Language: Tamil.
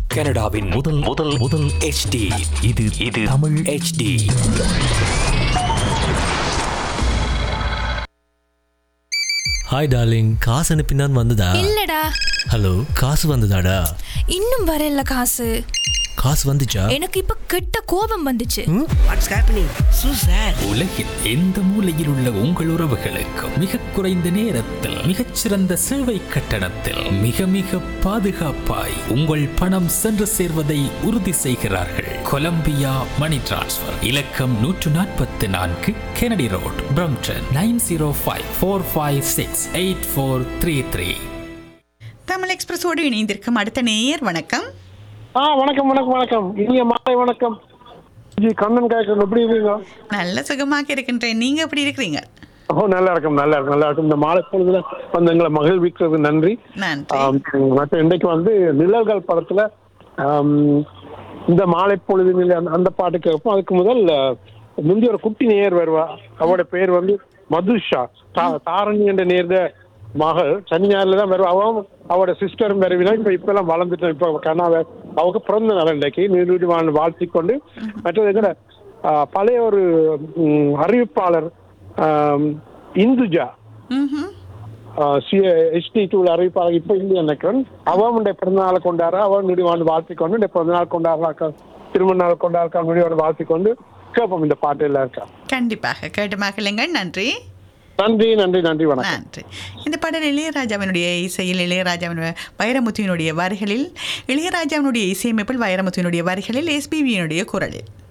கனடாவின் முதல் முதல் முதல் HD இது இது தமிழ் HD ஹாய் டார்லிங் காசு அனுப்பினான் வந்ததா இல்லடா ஹலோ காசு வந்ததாடா இன்னும் வரல காசு காசு வந்துச்சா எனக்கு இப்ப கெட்ட கோபம் வந்துச்சு வாட்ஸ் ஹேப்பனிங் சூ சார் உலகில் எந்த மூலையில் உள்ள உங்கள் உறவுகளுக்கு மிக குறைந்த நேரத்தில் மிகச்சிறந்த சேவை கட்டணத்தில் மிக மிக பாதுகாப்பாய் உங்கள் பணம் சென்று சேர்வதை உறுதி செய்கிறார்கள் கொலம்பியா மணி டிரான்ஸ்ஃபர் இலக்கம் நூற்று நாற்பத்தி நான்கு Kennedy road Brampton nine zero five four five six eight four three three Tamil எக்ஸ்பிரஸோடு இணைந்திருக்கும் அடுத்த நேயர் வணக்கம் ஆ வணக்கம் வணக்கம் வணக்கம் இனிய மாலை வணக்கம் ஜி கண்ணன் கேட்கணும் எப்படி இருக்கீங்க நல்ல சுகமாக இருக்கின்றேன் நீங்க எப்படி இருக்கிறீங்க ஓ நல்லா இருக்கும் நல்லா இருக்கும் நல்லா இருக்கும் இந்த மாலை பொழுதுல வந்து எங்களை மகிழ்விக்கிறது நன்றி நன்றி ஆம், மற்ற இன்றைக்கு வந்து நிழல்கள் படத்துல ஆம், இந்த மாலை பொழுதுனில் அந்த- அந்த பாட்டு கேட்போம் அதுக்கு முதல் அஹ், முந்தைய ஒரு குட்டி நேயர் வருவா அவரோட பேர் வந்து மதுஷா தா- தாரணி என்ற நேர்ந்த மகள் சனி ஞாயிறுல தான் வருவா அவன் அவரோட சிஸ்டரும் வருவினா இப்ப இப்ப எல்லாம் வளர்ந்துட்டோம் இப்ப கண்ணாவ அவங்க பிறந்த நாள் இன்றைக்கு நீடு வாழ்த்தி கொண்டு மற்றது எங்கட ஆஹ், பழைய ஒரு ம், அறிவிப்பாளர் ஆம், இந்துஜா ம்ஹும். ஹெச்டி டூல அறிவிப்பாளர் இப்ப இல்லையா நினைக்கிறேன் அவன் உடைய பிறந்த நாளை கொண்டாடுறா அவன் நுடிவாண்டு வாழ்த்தி கொண்டு இந்த பிறந்த நாள் கொண்டாடுறாக்கா திருமண நாள் கொண்டாடுறா நுடிவாண்டு வாழ்த்தி கொண்டு கேட்போம் இந்த பாட்டு எல்லாம் இருக்கா கண்டிப்பாக கேட்டு மகிழுங்கள் நன்றி நன்றி நன்றி நன்றி வணக்கம் நன்றி இந்த பாடல் இளையராஜாவினுடைய இசையில் இளையராஜாவின் வைரமுத்துவினுடைய வரிகளில் இளையராஜாவினுடைய இசையமைப்பில் வைரமுத்துவினுடைய வரிகளில் எஸ்பிபியினுடைய குரலில்